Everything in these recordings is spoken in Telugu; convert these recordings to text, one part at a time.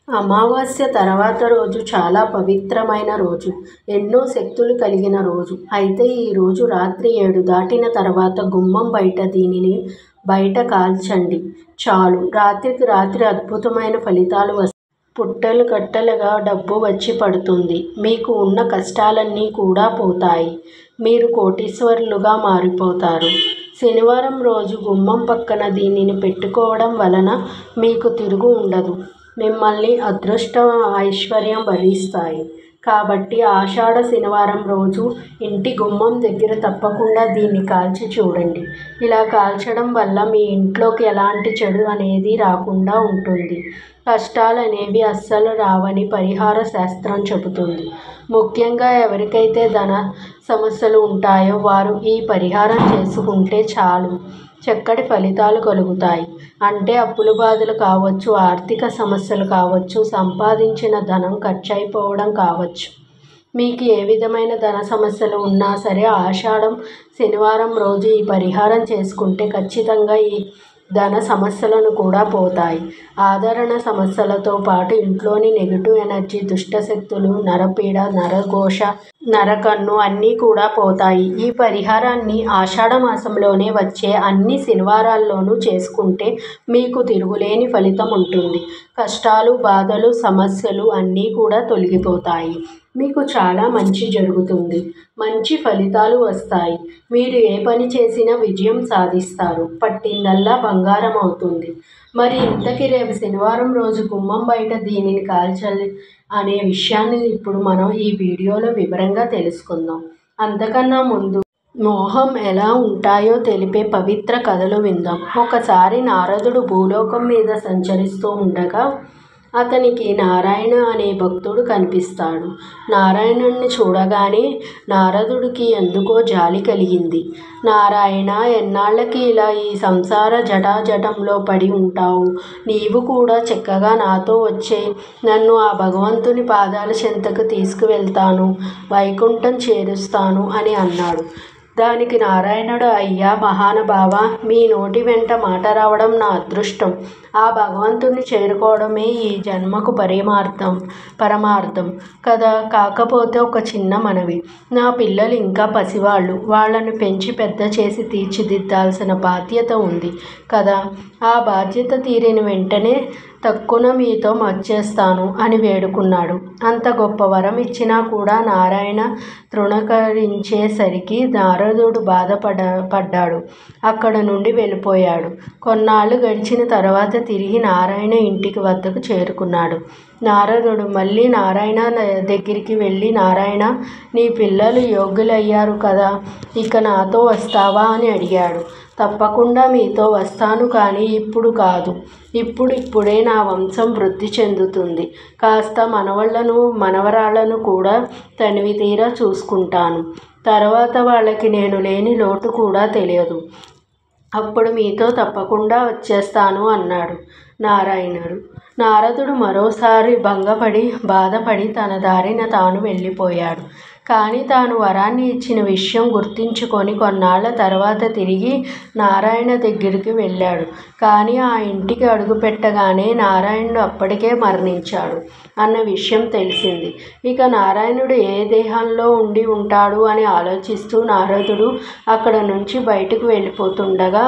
అమావాస్య తర్వాత రోజు చాలా పవిత్రమైన రోజు ఎన్నో శక్తులు కలిగిన రోజు అయితే ఈ రోజు రాత్రి ఏడు దాటిన తర్వాత గుమ్మం బయట దీనిని బయట కాల్చండి చాలు రాత్రికి రాత్రి అద్భుతమైన ఫలితాలు వస్తాయి పుట్టలు కట్టలుగా డబ్బు వచ్చి పడుతుంది మీకు ఉన్న కష్టాలన్నీ కూడా పోతాయి మీరు కోటీశ్వరులుగా మారిపోతారు శనివారం రోజు గుమ్మం పక్కన దీనిని పెట్టుకోవడం వలన మీకు తిరుగు ఉండదు మిమ్మల్ని అదృష్టం ఐశ్వర్యం వరిస్తాయి కాబట్టి ఆషాఢ శనివారం రోజు ఇంటి గుమ్మం దగ్గర తప్పకుండా దీన్ని కాల్చి చూడండి ఇలా కాల్చడం వల్ల మీ ఇంట్లోకి ఎలాంటి చెడు అనేది రాకుండా ఉంటుంది కష్టాలు అనేవి అస్సలు రావని పరిహార శాస్త్రం చెబుతుంది ముఖ్యంగా ఎవరికైతే ధన సమస్యలు ఉంటాయో వారు ఈ పరిహారం చేసుకుంటే చాలు చక్కటి ఫలితాలు కలుగుతాయి అంటే అప్పుల బాధలు కావచ్చు ఆర్థిక సమస్యలు కావచ్చు సంపాదించిన ధనం ఖర్చు అయిపోవడం కావచ్చు మీకు ఏ విధమైన ధన సమస్యలు ఉన్నా సరే ఆషాఢం శనివారం రోజు ఈ పరిహారం చేసుకుంటే ఖచ్చితంగా ఈ ధన సమస్యలను కూడా పోతాయి ఆదరణ సమస్యలతో పాటు ఇంట్లోని నెగిటివ్ ఎనర్జీ దుష్టశక్తులు నరపీడ నరఘోష నరకన్ను అన్నీ కూడా పోతాయి ఈ పరిహారాన్ని ఆషాఢ మాసంలోనే వచ్చే అన్ని శనివారాల్లోనూ చేసుకుంటే మీకు తిరుగులేని ఫలితం ఉంటుంది కష్టాలు బాధలు సమస్యలు అన్నీ కూడా తొలగిపోతాయి మీకు చాలా మంచి జరుగుతుంది మంచి ఫలితాలు వస్తాయి మీరు ఏ పని చేసినా విజయం సాధిస్తారు పట్టిందల్లా బంగారం అవుతుంది మరి ఇంతకీ రేపు శనివారం రోజు గుమ్మం బయట దీనిని కాల్చాలి అనే విషయాన్ని ఇప్పుడు మనం ఈ వీడియోలో వివరంగా తెలుసుకుందాం అంతకన్నా ముందు మోహం ఎలా ఉంటాయో తెలిపే పవిత్ర కథలు విందాం ఒకసారి నారదుడు భూలోకం మీద సంచరిస్తూ ఉండగా అతనికి నారాయణ అనే భక్తుడు కనిపిస్తాడు నారాయణుణ్ణి చూడగానే నారదుడికి ఎందుకో జాలి కలిగింది నారాయణ ఎన్నాళ్ళకి ఇలా ఈ సంసార జటాజటంలో పడి ఉంటావు నీవు కూడా చక్కగా నాతో వచ్చే నన్ను ఆ భగవంతుని పాదాల చెంతకు తీసుకువెళ్తాను వైకుంఠం చేరుస్తాను అని అన్నాడు దానికి నారాయణుడు అయ్యా మహానుభావ మీ నోటి వెంట మాట రావడం నా అదృష్టం ఆ భగవంతుని చేరుకోవడమే ఈ జన్మకు పరిమార్థం పరమార్థం కదా కాకపోతే ఒక చిన్న మనవి నా పిల్లలు ఇంకా పసివాళ్ళు వాళ్ళను పెంచి పెద్ద చేసి తీర్చిదిద్దాల్సిన బాధ్యత ఉంది కదా ఆ బాధ్యత తీరిన వెంటనే తక్కువ మీతో వచ్చేస్తాను అని వేడుకున్నాడు అంత గొప్ప వరం ఇచ్చినా కూడా నారాయణ తృణకరించేసరికి నారదుడు బాధపడ పడ్డాడు అక్కడ నుండి వెళ్ళిపోయాడు కొన్నాళ్ళు గడిచిన తర్వాత తిరిగి నారాయణ ఇంటికి వద్దకు చేరుకున్నాడు నారదుడు మళ్ళీ నారాయణ దగ్గరికి వెళ్ళి నారాయణ నీ పిల్లలు యోగ్యులయ్యారు కదా ఇక నాతో వస్తావా అని అడిగాడు తప్పకుండా మీతో వస్తాను కానీ ఇప్పుడు కాదు ఇప్పుడు ఇప్పుడే నా వంశం వృద్ధి చెందుతుంది కాస్త మనవళ్లను మనవరాళ్లను కూడా తనివి తీరా చూసుకుంటాను తర్వాత వాళ్ళకి నేను లేని లోటు కూడా తెలియదు అప్పుడు మీతో తప్పకుండా వచ్చేస్తాను అన్నాడు నారాయణుడు నారదుడు మరోసారి భంగపడి బాధపడి తన దారిన తాను వెళ్ళిపోయాడు కానీ తాను వరాన్ని ఇచ్చిన విషయం గుర్తించుకొని కొన్నాళ్ల తర్వాత తిరిగి నారాయణ దగ్గరికి వెళ్ళాడు కానీ ఆ ఇంటికి అడుగుపెట్టగానే నారాయణుడు అప్పటికే మరణించాడు అన్న విషయం తెలిసింది ఇక నారాయణుడు ఏ దేహంలో ఉండి ఉంటాడు అని ఆలోచిస్తూ నారదుడు అక్కడ నుంచి బయటకు వెళ్ళిపోతుండగా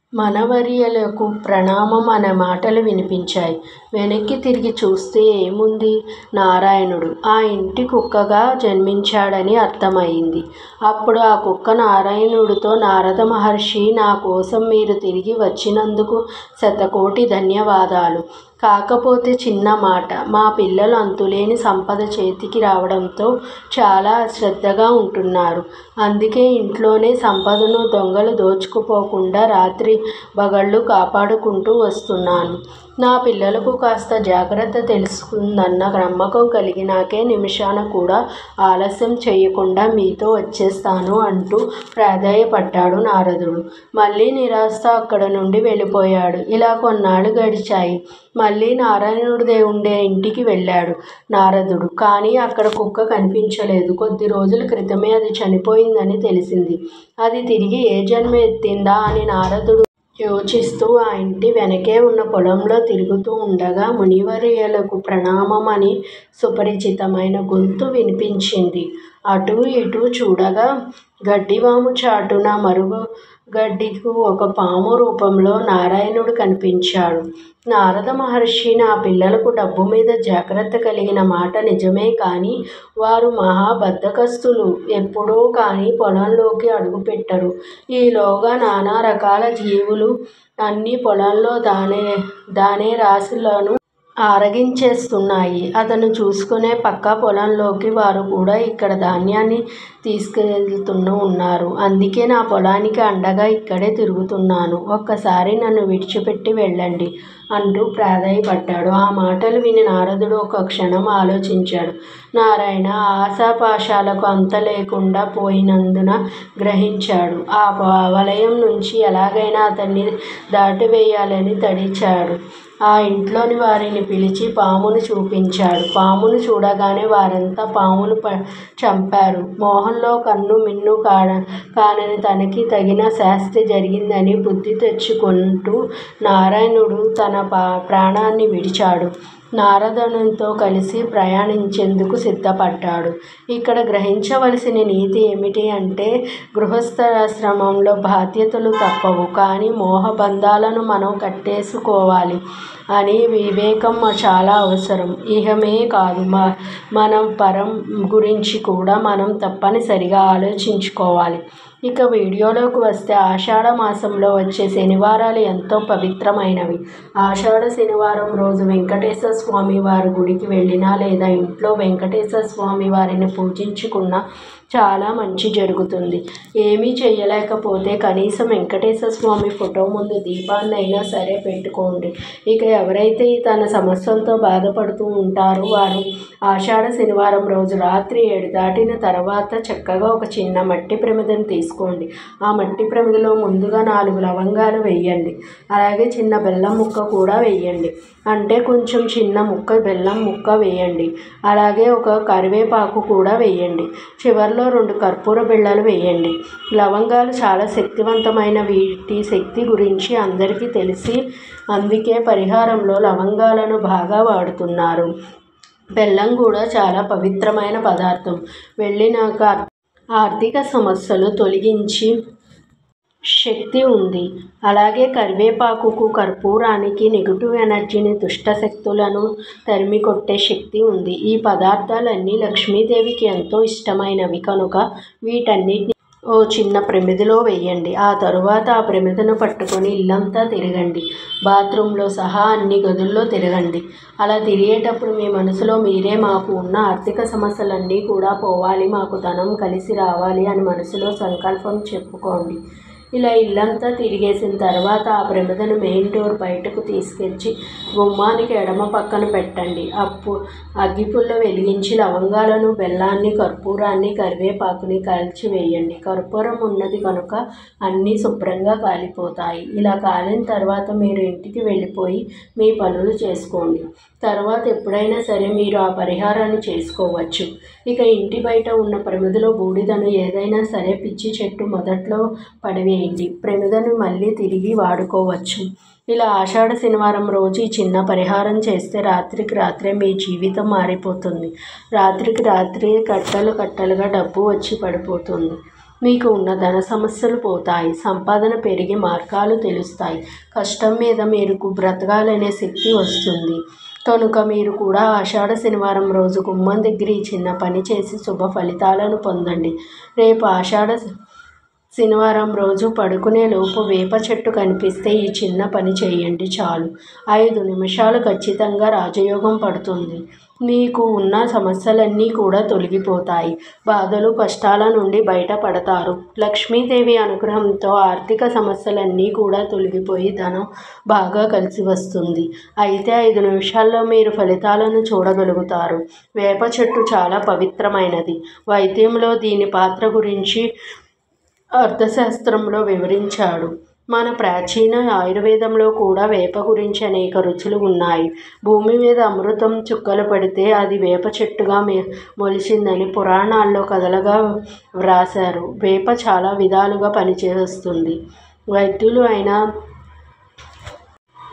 మనవర్యలకు ప్రణామం అనే మాటలు వినిపించాయి వెనక్కి తిరిగి చూస్తే ఏముంది నారాయణుడు ఆ ఇంటి కుక్కగా జన్మించాడని అర్థమైంది అప్పుడు ఆ కుక్క నారాయణుడితో నారద మహర్షి నా కోసం మీరు తిరిగి వచ్చినందుకు శతకోటి ధన్యవాదాలు కాకపోతే చిన్న మాట మా పిల్లలు అంతులేని సంపద చేతికి రావడంతో చాలా శ్రద్ధగా ఉంటున్నారు అందుకే ఇంట్లోనే సంపదను దొంగలు దోచుకుపోకుండా రాత్రి బగళ్ళు కాపాడుకుంటూ వస్తున్నాను నా పిల్లలకు కాస్త జాగ్రత్త తెలుసుకుందన్న నమ్మకం కలిగినాకే నిమిషాన కూడా ఆలస్యం చేయకుండా మీతో వచ్చేస్తాను అంటూ ప్రాధాయపడ్డాడు నారదుడు మళ్ళీ నిరాశతో అక్కడ నుండి వెళ్ళిపోయాడు ఇలా కొన్నాళ్ళు గడిచాయి మళ్ళీ నారాయణుడి ఉండే ఇంటికి వెళ్ళాడు నారదుడు కానీ అక్కడ కుక్క కనిపించలేదు కొద్ది రోజుల క్రితమే అది చనిపోయిందని తెలిసింది అది తిరిగి ఏ జన్మ ఎత్తిందా అని నారదుడు యోచిస్తూ ఆ ఇంటి వెనకే ఉన్న పొలంలో తిరుగుతూ ఉండగా మునివర్యులకు ప్రణామమని సుపరిచితమైన గొంతు వినిపించింది. అటూ ఇటూ చూడగా గడ్డివాము చాటున మరుగుగడ్డికి ఒక పాము రూపంలో నారాయణుడు కనిపించాడు. నారద మహర్షి నా పిల్లలకు డబ్బుమీద జాగ్రత్త కలిగిన మాట నిజమే కాని వారు మహా బద్ధకస్తులు. ఎప్పుడో కాని పొలంలోకి అడుగుపెట్టరు. ఈలోగా నానా రకాల జీవులు అన్ని పొలంలో ధాన్యరాశులను ఆరగించేస్తున్నాయి. అతను చూసుకునే పక్క పొలంలోకి వారు కూడా ఇక్కడ ధాన్యాన్ని తీసుకెళుతూ వున్నారు. అందుకే నా పొలానికి అండగా ఇక్కడే తిరుగుతున్నాను. ఒక్కసారి నన్ను విడిచిపెట్టి వెళ్ళండి అంటూ ప్రాధేయపడ్డాడు. ఆ మాటలు విని నారదుడు ఒక్క క్షణం ఆలోచించాడు. నారాయణ ఆశాపాశాలకు అంతులేకుండా పోయినందున గ్రహించాడు. ఆ వలయం నుంచి ఎలాగైనా అతన్ని దాటివేయాలని తడించాడు. ఆ ఇంట్లోని వారిని పిలిచి పామును చూపించాడు. పామును చూడగానే వారంతా పామును చంపారు. మొహంలో కన్ను మిన్ను కానని తనకి తగిన శాస్తి జరిగిందని బుద్ధి తెచ్చుకుంటూ నారాయణుడు తన ప్రాణాన్ని విడిచాడు. నారదునితో కలిసి ప్రయాణించేందుకు సిద్ధపడ్డాడు. ఇక్కడ గ్రహించవలసిన నీతి ఏమిటి అంటే గృహస్థాశ్రమంలో బాధ్యతలు తప్పవు. కాని మోహబంధాలను మనం కట్టేసుకోవాలి అనే వివేకం చాలా అవసరం. ఇహమే కాదు మన పరం గురించి కూడా మనం తప్పనిసరిగా ఆలోచించుకోవాలి. ఇక వీడియోలోకి వస్తే ఆషాఢమాసంలో వచ్చే శనివారాలు ఎంతో పవిత్రమైనవి. ఆషాఢ శనివారం రోజు వేంకటేశ్వరస్వామి వారి గుడికి వెళ్ళినా లేదా ఇంట్లో వేంకటేశ్వరస్వామి వారిని పూజించుకున్నా చాలా మంచి జరుగుతుంది. ఏమీ చేయలేకపోతే కనీసం వేంకటేశ్వరస్వామి ఫోటో ముందు దీపాన్నైనా సరే పెట్టుకోండి. ఇక ఎవరైతే తన సమస్యలతో బాధపడుతూ వుంటారో వారు ఆషాఢ శనివారం రోజు రాత్రి ఏడు దాటిన తరువాత చక్కగా ఒక చిన్న మట్టి ప్రమిదను తీసుకోండి. ఆ మట్టి ప్రమిదలో ముందుగా నాలుగు లవంగాలు వెయ్యండి. అలాగే చిన్న బెల్లం ముక్క కూడా వెయ్యండి. అంటే కొంచెం చిన్న ముక్క బెల్లం ముక్క వెయ్యండి. అలాగే ఒక కరివేపాకు కూడా వెయ్యండి. చివర్లో రెండు కర్పూర బిళ్ళలు వెయ్యండి. లవంగాలు చాలా శక్తివంతమైనవి. వీటి శక్తి గురించి అందరికీ తెలుసు. అందుకే పరిహారంలో లవంగాలను బాగా వాడుతున్నారు. బెల్లం కూడా చాలా పవిత్రమైన పదార్థం. వెళ్ళినాక ఆర్థిక సమస్యలు తొలగించే శక్తి వుంది. అలాగే కరివేపాకుకు కర్పూరానికి నెగెటివ్ ఎనర్జీని దుష్ట శక్తులను తరిమికొట్టే శక్తి వుంది. ఈ పదార్థాలన్నీ లక్ష్మీదేవికి ఎంతో ఇష్టమైనవి కనుక వీటన్నిటినీ ఓ చిన్న ప్రమిదలో వెయ్యండి. ఆ తరువాత ఆ ప్రమిదను పట్టుకుని ఇల్లంతా తిరగండి. బాత్ రూంలో సహా అన్ని గదుల్లో తిరగండి. అలా తిరిగేటప్పుడు మీ మనసులో మీరే మాకు వున్న ఆర్థిక సమస్యలన్నీ కూడా పోవాలి మాకు ధనం కలిసి రావాలి అని మనసులో సంకల్పం చెప్పుకోండి. ఇలా ఇల్లంతా తిరిగేసిన తరువాత ఆ ప్రమిదను మెయిన్ డోర్ బయటకు తీసుకొచ్చి గుమ్మానికి ఎడమ పక్కన పెట్టండి. అగ్గిపుల్ల వెలిగించి లవంగాలను బెల్లాన్ని కర్పూరాన్ని కరివేపాకుని కాల్చివెయ్యండి. కర్పూరం వున్నది కనుక అన్నీ శుభ్రంగా కాలిపోతాయి. ఇలా కాలిన తరువాత మీరు ఇంటికి వెళ్ళిపోయి మీ పనులు చేసుకోండి. తరువాత ఎప్పుడైనా సరే మీరు ఆ పరిహారాన్ని చేసుకోవచ్చు. ఇక ఇంటి బయట వున్న ప్రమిదలో బూడిదను ఏదైనా సరే పిచ్చి చెట్టు మొదట్లో పడవేయండి. ప్రమిదను మళ్ళీ తిరిగి వాడుకోవచ్చు. ఇలా ఆషాఢ శనివారం రోజు ఈ చిన్న పరిహారం చేస్తే రాత్రికి రాత్రే మీ జీవితం మారిపోతుంది. రాత్రికి రాత్రే కట్టలు కట్టలుగా డబ్బు వచ్చి పడిపోతుంది. మీకు వున్న ధన సమస్యలు పోతాయి. సంపాదన పెరిగే మార్గాలు తెలుస్తాయి. కష్టం మీద మీరు బ్రతకాలనే శక్తి వస్తుంది. కనుక మీరు కూడా ఆషాఢ శనివారం రోజు గుమ్మం దగ్గర ఈ చిన్న పని చేసి శుభ ఫలితాలను పొందండి. రేపు ఆషాఢ శనివారం రోజు పడుకునే లోపు వేప చెట్టు కనిపిస్తే ఈ చిన్న పని చేయండి చాలు. ఐదు నిమిషాలు ఖచ్చితంగా రాజయోగం పడుతుంది. మీకు వున్న సమస్యలన్నీ కూడా తొలగిపోతాయి. బాధలు కష్టాల నుండి బయటపడతారు. లక్ష్మీదేవి అనుగ్రహంతో ఆర్థిక సమస్యలన్నీ కూడా తొలగిపోయి ధనం బాగా కలిసివస్తుంది. అయితే ఐదు నిమిషాల్లో మీరు ఫలితాలను చూడగలుగుతారు. వేప చెట్టు చాలా పవిత్రమైనది. వైద్యంలో దీని పాత్ర గురించి అర్థశాస్త్రంలో వివరించాడు. మన ప్రాచీన ఆయుర్వేదంలో కూడా వేప గురించి అనేక రుచులు వున్నాయి. భూమి మీద అమృతం చుక్కలు పడితే అది వేప చెట్టుగా మొలిచిందని పురాణాల్లో కథలుగా వ్రాశారు. వేప చాలా విధాలుగా పనిచేస్తుంది. వైద్యులు అయిన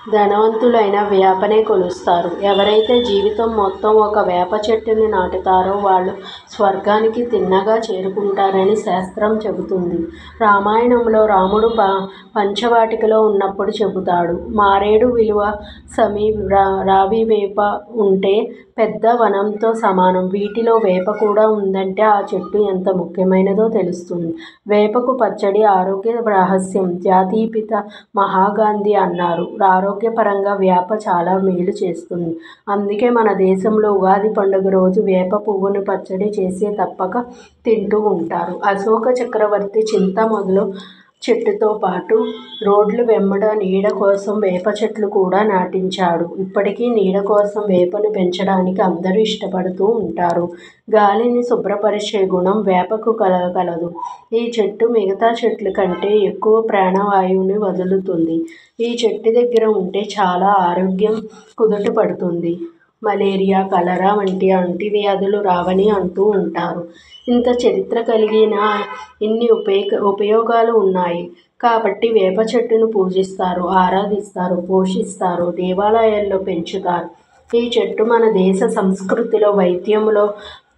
ధనవంతులైన వేపనే కొలుస్తారు ఎవరైతే జీవితం మొత్తం ఒక వేప చెట్టుని నాటుతారో వాళ్ళు స్వర్గానికి తిన్నగా చేరుకుంటారని శాస్త్రం చెబుతుంది రామాయణంలో రాముడు ప పంచవాటికలో ఉన్నప్పుడు చెబుతాడు మారేడు విలువ సమీ రా రావి వేప ఉంటే పెద్ద వనంతో సమానం వీటిలో వేప కూడా ఉందంటే ఆ చెట్టు ఎంత ముఖ్యమైనదో తెలుస్తుంది వేపకు పచ్చడి ఆరోగ్య రహస్యం జాతీయపిత మహాగాంధీ అన్నారు ఆరోగ్యపరంగా వేప చాలా మేలు చేస్తుంది అందుకే మన దేశంలో ఉగాది పండుగ రోజు వేప పువ్వును పచ్చడి చేసి తప్పక తింటూ ఉంటారు అశోక చక్రవర్తి చింత మొదలు చెట్టుతో పాటు రోడ్లు వెంబడ నీడ కోసం వేప చెట్లు కూడా నాటించాడు ఇప్పటికీ నీడ కోసం వేపను పెంచడానికి అందరూ ఇష్టపడుతూ ఉంటారు గాలిని శుభ్రపరిచే గుణం వేపకు కల కలదు ఈ చెట్టు మిగతా చెట్ల కంటే ఎక్కువ ప్రాణవాయువుని వదులుతుంది ఈ చెట్టు దగ్గర ఉంటే చాలా ఆరోగ్యం కుదుట పడుతుంది మలేరియా కలరా వంటి అంటువ్యాధులు రావని అంటూ ఉంటారు ఇంత చరిత్ర కలిగిన ఇన్ని ఉపయోగ ఉపయోగాలు ఉన్నాయి కాబట్టి వేప చెట్టును పూజిస్తారు ఆరాధిస్తారు పోషిస్తారు దేవాలయాల్లో పెంచుతారు ఈ చెట్టు మన దేశ సంస్కృతిలో వైద్యంలో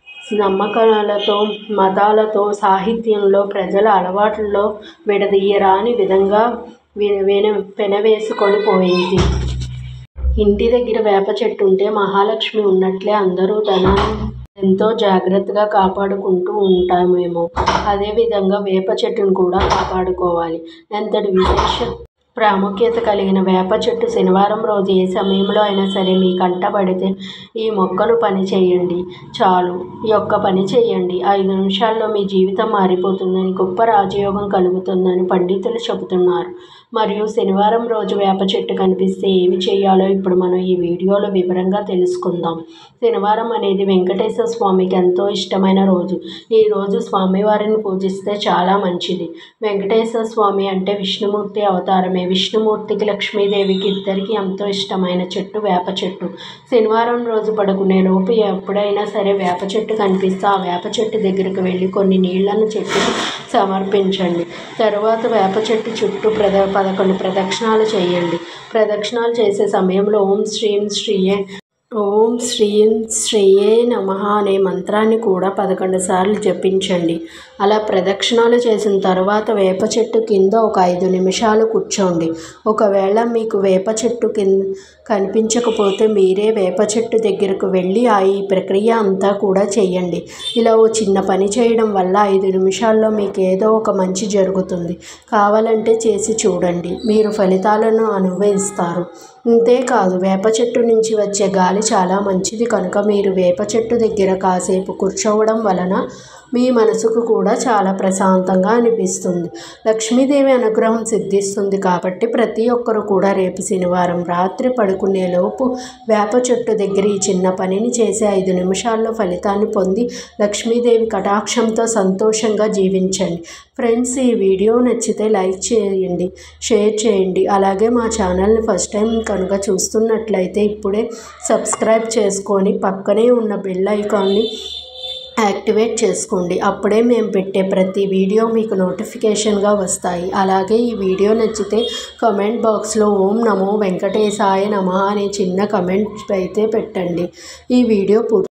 నమ్మకాలతో మతాలతో సాహిత్యంలో ప్రజల అలవాట్లలో విడదీయరాని విధంగా విన విన పెనవేసుకొని పోయింది ఇంటి దగ్గర వేప చెట్టు ఉంటే మహాలక్ష్మి ఉన్నట్లే అందరూ ధనాన్ని ఎంతో జాగ్రత్తగా కాపాడుకుంటూ ఉంటామేమో అదేవిధంగా వేప చెట్టును కూడా కాపాడుకోవాలి ఎంతటి విశేష ప్రాముఖ్యత కలిగిన వేప చెట్టు శనివారం రోజు ఏ సమయంలో అయినా సరే మీ కంట పడితే ఈ మొక్కను పని చేయండి చాలు ఈ యొక్క పని చేయండి ఐదు నిమిషాల్లో మీ జీవితం మారిపోతుందని గొప్ప రాజయోగం కలుగుతుందని పండితులు చెబుతున్నారు మరియు శనివారం రోజు వేప చెట్టు కనిపిస్తే ఏమి చేయాలో ఇప్పుడు మనం ఈ వీడియోలో వివరంగా తెలుసుకుందాం శనివారం అనేది వెంకటేశ్వర స్వామికి ఎంతో ఇష్టమైన రోజు ఈ రోజు స్వామివారిని పూజిస్తే చాలా మంచిది వెంకటేశ్వర స్వామి అంటే విష్ణుమూర్తి అవతారమే విష్ణుమూర్తికి లక్ష్మీదేవికి ఇద్దరికి ఎంతో ఇష్టమైన చెట్టు వేప చెట్టు శనివారం రోజు పడుకునే లోపు ఎప్పుడైనా సరే వేప చెట్టు కనిపిస్తే ఆ వేప చెట్టు దగ్గరికి వెళ్ళి కొన్ని నీళ్లను చెట్టుకు సమర్పించండి తర్వాత వేప చెట్టు చుట్టూ ప్రద పదకొండు ప్రదక్షిణాలు చేయండి ప్రదక్షిణాలు చేసే సమయంలో ఓం శ్రీం శ్రీయే ఓం శ్రీం శ్రీయే నమ అనే మంత్రాన్ని కూడా పదకొండు సార్లు జపించండి అలా ప్రదక్షిణాలు చేసిన తర్వాత వేప చెట్టు కింద ఒక ఐదు నిమిషాలు కూర్చోండి ఒకవేళ మీకు వేప చెట్టు కింద కనిపించకపోతే మీరే వేప చెట్టు దగ్గరకు వెళ్ళి ఆ ఈ ప్రక్రియ అంతా కూడా చేయండి ఇలా ఓ చిన్న పని చేయడం వల్ల ఐదు నిమిషాల్లో మీకు ఏదో ఒక మంచి జరుగుతుంది కావాలంటే చేసి చూడండి మీరు ఫలితాలను అనుభవిస్తారు అంతేకాదు వేప చెట్టు నుంచి వచ్చే గాలి చాలా మంచిది కనుక మీరు వేప చెట్టు దగ్గర కాసేపు కూర్చోవడం వలన మీ మనసుకు కూడా చాలా ప్రశాంతంగా అనిపిస్తుంది లక్ష్మీదేవి అనుగ్రహం సిద్ధిస్తుంది కాబట్టి ప్రతి ఒక్కరు కూడా రేపు శనివారం రాత్రి పడుకునేలోపు వేప చెట్టు దగ్గర ఈ చిన్న పనిని చేసి ఐదు నిమిషాల్లో ఫలితాన్ని పొంది లక్ష్మీదేవి కటాక్షంతో సంతోషంగా జీవించండి ఫ్రెండ్స్ ఈ వీడియో నచ్చితే లైక్ చేయండి షేర్ చేయండి అలాగే మా ఛానల్ని ఫస్ట్ టైం కనుక చూస్తున్నట్లయితే ఇప్పుడే సబ్స్క్రైబ్ చేసుకొని పక్కనే ఉన్న బెల్ ఐకాన్ని యాక్టివేట్ చేసుకోండి అప్పుడే మేము పెట్టే ప్రతి వీడియో మీకు నోటిఫికేషన్గా వస్తాయి అలాగే ఈ వీడియో నచ్చితే కమెంట్ బాక్స్లో ఓం నమో వెంకటేశాయ నమ అనే చిన్న కమెంట్ అయితే పెట్టండి ఈ వీడియో పూర్తి